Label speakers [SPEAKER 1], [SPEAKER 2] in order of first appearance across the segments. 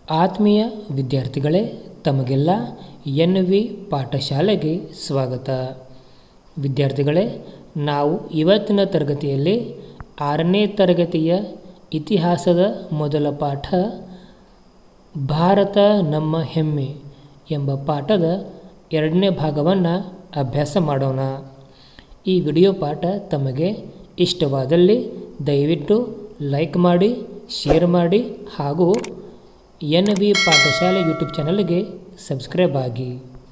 [SPEAKER 1] ಆತ್ಮೀಯ ವಿದ್ಯಾರ್ಥಿಗಳೇ ತಮಗೆಲ್ಲ ಎನ್ ವಿ ಪಾಠಶಾಲೆಗೆ ಸ್ವಾಗತ ವಿದ್ಯಾರ್ಥಿಗಳೇ ನಾವು ಇವತ್ತಿನ ತರಗತಿಯಲ್ಲಿ ಆರನೇ ತರಗತಿಯ ಇತಿಹಾಸದ ಮೊದಲ ಪಾಠ ಭಾರತ ನಮ್ಮ ಹೆಮ್ಮೆ ಎಂಬ ಪಾಠದ ಎರಡನೇ ಭಾಗವನ್ನು ಅಭ್ಯಾಸ ಮಾಡೋಣ ಈ ವಿಡಿಯೋ ಪಾಠ ತಮಗೆ ಇಷ್ಟವಾದಲ್ಲಿ ದಯವಿಟ್ಟು ಲೈಕ್ ಮಾಡಿ ಶೇರ್ ಮಾಡಿ ಹಾಗೂ ಎನ್ ವಿ ಪಾಠಶಾಲೆ ಯೂಟ್ಯೂಬ್ ಚಾನಲ್ಗೆ ಸಬ್ಸ್ಕ್ರೈಬ್ ಆಗಿ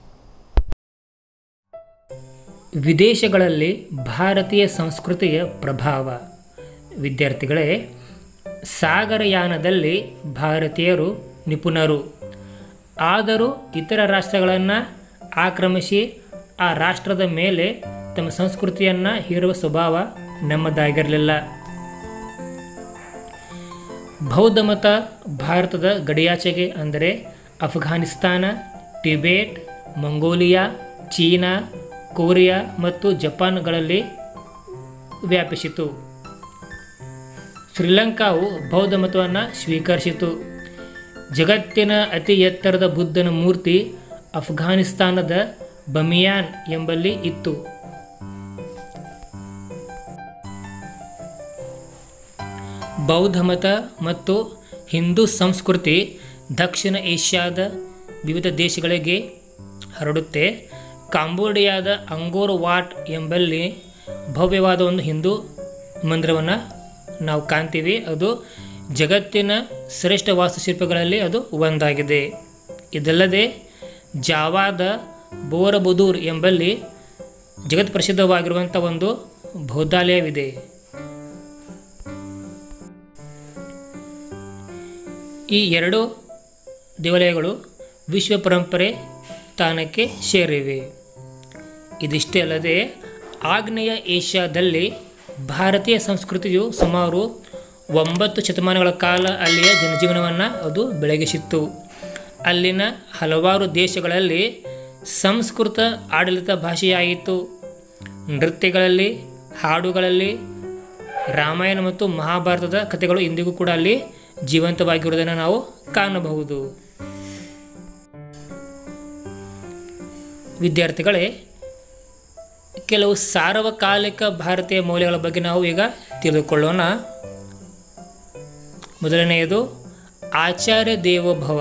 [SPEAKER 1] ವಿದೇಶಗಳಲ್ಲಿ ಭಾರತೀಯ ಸಂಸ್ಕೃತಿಯ ಪ್ರಭಾವ ವಿದ್ಯಾರ್ಥಿಗಳೇ ಸಾಗರಯಾನದಲ್ಲಿ ಭಾರತೀಯರು ನಿಪುಣರು ಆದರೂ ಇತರ ರಾಷ್ಟ್ರಗಳನ್ನು ಆಕ್ರಮಿಸಿ ಆ ರಾಷ್ಟ್ರದ ಮೇಲೆ ತಮ್ಮ ಸಂಸ್ಕೃತಿಯನ್ನು ಹೀರುವ ಸ್ವಭಾವ ನಮ್ಮದಾಗಿರಲಿಲ್ಲ ಬೌದ್ಧ ಮತ ಭಾರತದ ಗಡಿಯಾಚೆಗೆ ಅಂದರೆ Afghanistan Tibet Mongolia China Korea ಮತ್ತು ಜಪಾನ್ಗಳಲ್ಲಿ ವ್ಯಾಪಿಸಿತು ಶ್ರೀಲಂಕಾವು ಬೌದ್ಧ ಮತವನ್ನು ಸ್ವೀಕರಿಸಿತು ಜಗತ್ತಿನ ಅತಿ ಎತ್ತರದ ಬುದ್ಧನ ಮೂರ್ತಿ ಅಫ್ಘಾನಿಸ್ತಾನದ ಬಮಿಯಾನ್ ಎಂಬಲ್ಲಿ ಇತ್ತು ಬೌದ್ಧ ಮತ ಮತ್ತು ಹಿಂದೂ ಸಂಸ್ಕೃತಿ ದಕ್ಷಿಣ ಏಷ್ಯಾದ ವಿವಿಧ ದೇಶಗಳಿಗೆ ಹರಡುತ್ತೆ ಕಾಂಬೋಡಿಯಾದ ಅಂಗೋರ್ ವಾಟ್ ಎಂಬಲ್ಲಿ ಭವ್ಯವಾದ ಒಂದು ಹಿಂದೂ ಮಂದಿರವನ್ನು ನಾವು ಕಾಣ್ತೀವಿ ಅದು ಜಗತ್ತಿನ ಶ್ರೇಷ್ಠ ವಾಸ್ತುಶಿಲ್ಪಗಳಲ್ಲಿ ಅದು ಒಂದಾಗಿದೆ ಇದಲ್ಲದೆ ಜಾವಾದ ಬೋರಬುದೂರ್ ಎಂಬಲ್ಲಿ ಜಗತ್ ಪ್ರಸಿದ್ಧವಾಗಿರುವಂಥ ಒಂದು ಬೌದ್ಧಾಲಯವಿದೆ ಈ ಎರಡು ದೇವಾಲಯಗಳು ವಿಶ್ವ ಪರಂಪರೆ ಸ್ಥಾನಕ್ಕೆ ಸೇರಿವೆ ಇದಿಷ್ಟೇ ಅಲ್ಲದೆ ಆಗ್ನೇಯ ಏಷ್ಯಾದಲ್ಲಿ ಭಾರತೀಯ ಸಂಸ್ಕೃತಿಯು ಸುಮಾರು ಒಂಬತ್ತು ಶತಮಾನಗಳ ಕಾಲ ಅಲ್ಲಿಯ ಜನಜೀವನವನ್ನು ಅದು ಬೆಳಗಿಸಿತ್ತು ಅಲ್ಲಿನ ಹಲವಾರು ದೇಶಗಳಲ್ಲಿ ಸಂಸ್ಕೃತ ಆಡಳಿತ ಭಾಷೆಯಾಯಿತು ನೃತ್ಯಗಳಲ್ಲಿ ಹಾಡುಗಳಲ್ಲಿ ರಾಮಾಯಣ ಮತ್ತು ಮಹಾಭಾರತದ ಕಥೆಗಳು ಇಂದಿಗೂ ಕೂಡ ಅಲ್ಲಿ ಜೀವಂತವಾಗಿರುವುದನ್ನು ನಾವು ಕಾಣಬಹುದು ವಿದ್ಯಾರ್ಥಿಗಳೇ ಕೆಲವು ಸಾರ್ವಕಾಲಿಕ ಭಾರತೀಯ ಮೌಲ್ಯಗಳ ಬಗ್ಗೆ ನಾವು ಈಗ ತಿಳಿದುಕೊಳ್ಳೋಣ ಮೊದಲನೆಯದು ಆಚಾರ್ಯ ದೇವೋಭವ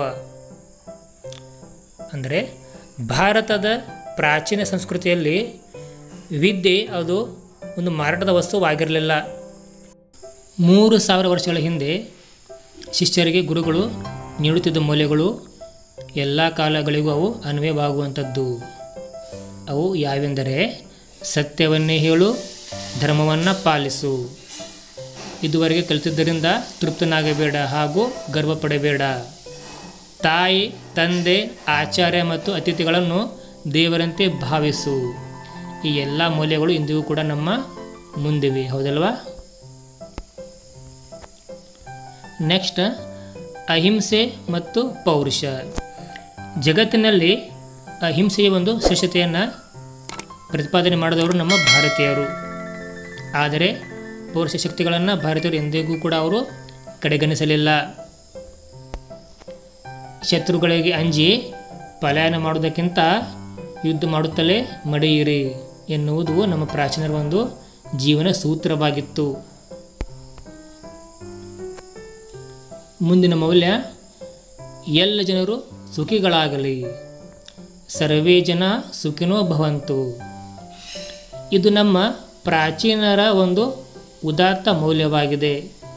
[SPEAKER 1] ಅಂದರೆ ಭಾರತದ ಪ್ರಾಚೀನ ಸಂಸ್ಕೃತಿಯಲ್ಲಿ ವಿದ್ಯೆ ಅದು ಒಂದು ಮಾರಾಟದ ವಸ್ತುವಾಗಿರಲಿಲ್ಲ ಮೂರು ಸಾವಿರ ವರ್ಷಗಳ ಹಿಂದೆ ಶಿಷ್ಯರಿಗೆ ಗುರುಗಳು ನೀಡುತ್ತಿದ್ದ ಮೌಲ್ಯಗಳು ಎಲ್ಲ ಕಾಲಗಳಿಗೂ ಅವು ಅನ್ವಯವಾಗುವಂಥದ್ದು ಅವು ಯಾವೆಂದರೆ ಸತ್ಯವನ್ನೇ ಹೇಳು ಧರ್ಮವನ್ನು ಪಾಲಿಸು ಇದುವರೆಗೆ ಕಲಿತಿದ್ದರಿಂದ ತೃಪ್ತನಾಗಬೇಡ ಹಾಗೂ ಗರ್ವ ಪಡಬೇಡ ತಾಯಿ ತಂದೆ ಆಚಾರ್ಯ ಮತ್ತು ಅತಿಥಿಗಳನ್ನು ದೇವರಂತೆ ಭಾವಿಸು ಈ ಎಲ್ಲ ಮೌಲ್ಯಗಳು ಇಂದಿಗೂ ಕೂಡ ನಮ್ಮ ಮುಂದಿವೆ ಹೌದಲ್ವಾ ನೆಕ್ಸ್ಟ್ ಅಹಿಂಸೆ ಮತ್ತು ಪೌರುಷ ಜಗತ್ತಿನಲ್ಲಿ ಅಹಿಂಸೆಯ ಒಂದು ಶ್ರೇಷ್ಠತೆಯನ್ನು ಪ್ರತಿಪಾದನೆ ಮಾಡಿದವರು ನಮ್ಮ ಭಾರತೀಯರು ಆದರೆ ಪೌರುಷ ಶಕ್ತಿಗಳನ್ನು ಭಾರತೀಯರು ಎಂದಿಗೂ ಕೂಡ ಅವರು ಕಡೆಗಣಿಸಲಿಲ್ಲ ಶತ್ರುಗಳಿಗೆ ಅಂಜಿ ಪಲಾಯನ ಮಾಡುವುದಕ್ಕಿಂತ ಯುದ್ಧ ಮಾಡುತ್ತಲೇ ಮಡಿಯಿರಿ ಎನ್ನುವುದು ನಮ್ಮ ಪ್ರಾಚೀನರ ಒಂದು ಜೀವನ ಸೂತ್ರವಾಗಿತ್ತು ಮುಂದಿನ ಮೌಲ್ಯ ಎಲ್ಲ ಜನರು ಸುಖಿಗಳಾಗಲಿ ಸರ್ವೇ ಜನ ಸುಖಿನೋ ಭವಂತು ಇದು ನಮ್ಮ ಪ್ರಾಚೀನರ ಒಂದು ಉದಾತ್ತ ಮೌಲ್ಯವಾಗಿದೆ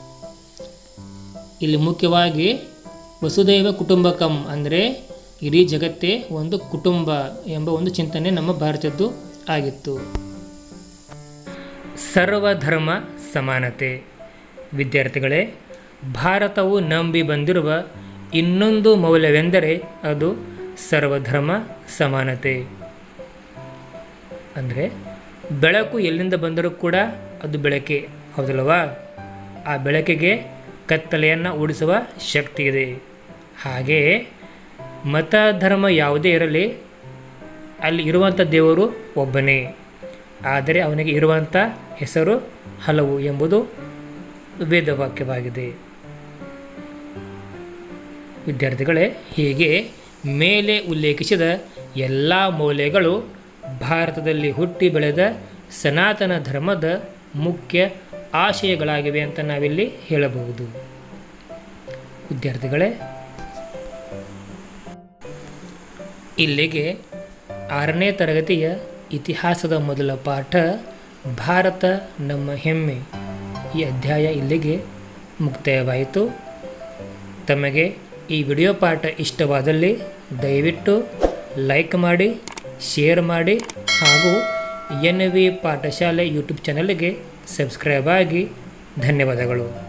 [SPEAKER 1] ಇಲ್ಲಿ ಮುಖ್ಯವಾಗಿ ವಸುದೈವ ಕುಟುಂಬಕಂ ಅಂದರೆ ಇಡೀ ಜಗತ್ತೇ ಒಂದು ಕುಟುಂಬ ಎಂಬ ಒಂದು ಚಿಂತನೆ ನಮ್ಮ ಭಾರತದ್ದು ಆಗಿತ್ತು ಸರ್ವಧರ್ಮ ಸಮಾನತೆ ವಿದ್ಯಾರ್ಥಿಗಳೇ ಭಾರತವು ನಂಬಿ ಬಂದಿರುವ ಇನ್ನೊಂದು ಮೌಲ್ಯವೆಂದರೆ ಅದು ಸರ್ವಧರ್ಮ ಸಮಾನತೆ ಅಂದರೆ ಬೆಳಕು ಎಲ್ಲಿಂದ ಬಂದರೂ ಕೂಡ ಅದು ಬೆಳಕೆ ಹೌದಲ್ವಾ ಆ ಬೆಳಕಿಗೆ ಕತ್ತಲೆಯನ್ನು ಓಡಿಸುವ ಶಕ್ತಿ ಇದೆ ಹಾಗೆಯೇ ಮತ ಧರ್ಮ ಯಾವುದೇ ಇರಲಿ ಅಲ್ಲಿ ಇರುವಂಥ ದೇವರು ಒಬ್ಬನೇ ಆದರೆ ಅವನಿಗೆ ಇರುವಂಥ ಹೆಸರು ಹಲವು ಎಂಬುದು ವೇದವಾಕ್ಯವಾಗಿದೆ ವಿದ್ಯಾರ್ಥಿಗಳೇ ಹೀಗೆ ಮೇಲೆ ಉಲ್ಲೇಖಿಸಿದ ಎಲ್ಲ ಮೌಲ್ಯಗಳು ಭಾರತದಲ್ಲಿ ಹುಟ್ಟಿ ಬೆಳೆದ ಸನಾತನ ಧರ್ಮದ ಮುಖ್ಯ ಆಶಯಗಳಾಗಿವೆ ಅಂತ ನಾವಿಲ್ಲಿ ಹೇಳಬಹುದು ವಿದ್ಯಾರ್ಥಿಗಳೇ ಇಲ್ಲಿಗೆ ಆರನೇ ತರಗತಿಯ ಇತಿಹಾಸದ ಮೊದಲ ಪಾಠ ಭಾರತ ನಮ್ಮ ಹೆಮ್ಮೆ ಈ ಅಧ್ಯಾಯ ಇಲ್ಲಿಗೆ ಮುಕ್ತಾಯವಾಯಿತು ತಮಗೆ ಈ ವಿಡಿಯೋ ಪಾಠ ಇಷ್ಟವಾದಲ್ಲಿ ದಯವಿಟ್ಟು ಲೈಕ್ ಮಾಡಿ ಶೇರ್ ಮಾಡಿ ಹಾಗೂ ಎನ್ ವಿ ಪಾಠಶಾಲೆ ಯೂಟ್ಯೂಬ್ ಚಾನಲ್ಗೆ ಸಬ್ಸ್ಕ್ರೈಬ್ ಆಗಿ ಧನ್ಯವಾದಗಳು